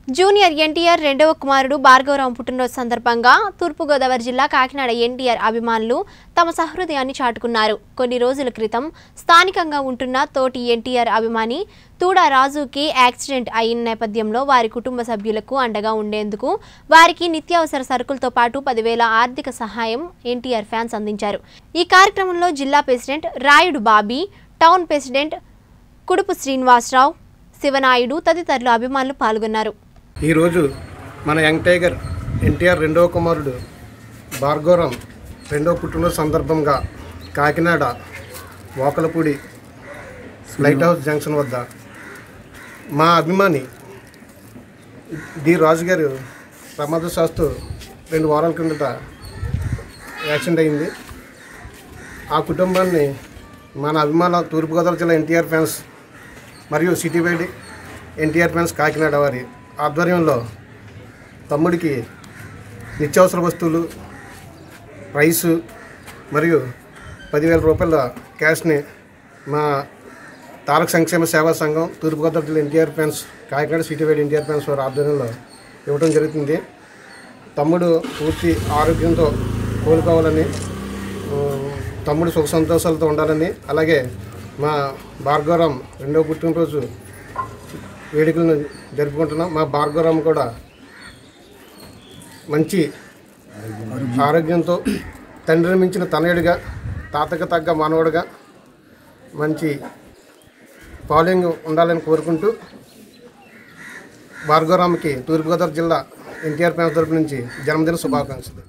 junior NTR రెండవ కుమారుడు భార్గవరావు పుట్టినరోజు సందర్భంగా తూర్పుగోదావరి జిల్లా కాకినాడ ఎన్టీఆర్ అభిమానులు తమ సహృదయాన్ని చాటుకున్నారు కొన్ని రోజుల క్రితం స్థానికంగా ఉంటున్న తోటి ఎన్టీఆర్ అభిమాని తూడా రాజుకి యాక్సిడెంట్ అయిన నేపథ్యంలో వారి కుటుంబ సభ్యులకు అండగా ఉండేందుకు వారికి నిత్యావసర సరుకులతో పాటు పదివేల ఆర్థిక సహాయం ఎన్టీఆర్ ఫ్యాన్స్ అందించారు ఈ కార్యక్రమంలో జిల్లా president Rayudu Bobby town president Kudupu Srinivasarao Sivanaidu తదితరులు అభిమానులు పాల్గొన్నారు ఈరోజు మన యంగ్ టైగర్ ఎన్టీఆర్ రెండవ కుమారుడు భార్గవరం రెండవ పుట్టినరోజు సందర్భంగా Kakinada Vakalapudi lighthouse junction వద్ద మా అభిమాని డి రాజు గారు ప్రమాదశాస్తు రెండు వారాల కిందట యాక్సిడెంట్ అయింది ఆ కుటుంబాన్ని మన అభిమాన తూర్పుగోదావరి జిల్లా ఎన్టీఆర్ ఫ్యాన్స్ మరియు city wide NTR fans Kakinada వారి ఆధ్వర్యంలో తమ్ముడికి నిత్యావసర వస్తువులు రైసు మరియు పదివేల రూపాయల క్యాష్ని మా తారక సంక్షేమ సేవా సంఘం తూర్పుగోదావరి జిల్లా NTR fans Kakinada city wide NTR fans వారి ఆధ్వర్యంలో ఇవ్వడం జరుగుతుంది తమ్ముడు పూర్తి ఆరోగ్యంతో కోలుకోవాలని ఆ, తమ్ముడు సుఖ సంతోషాలతో ఉండాలని అలాగే మా భార్గవరం రెండవ పుట్టినరోజు వేడుకలను జరుపుకుంటున్నాం మా భార్గవరం కూడా మంచి ఆరోగ్యంతో తండ్రిని మించిన తనయుడిగా తాతకు తగ్గ మానవుడిగా మంచి ఫాలోయింగ్ ఉండాలని కోరుకుంటూ భార్గవరామ్కి తూర్పుగోదావరి జిల్లా ఎన్టీఆర్ ఫ్యాన్స్ తరపు నుంచి జన్మదిన శుభాకాంక్షలు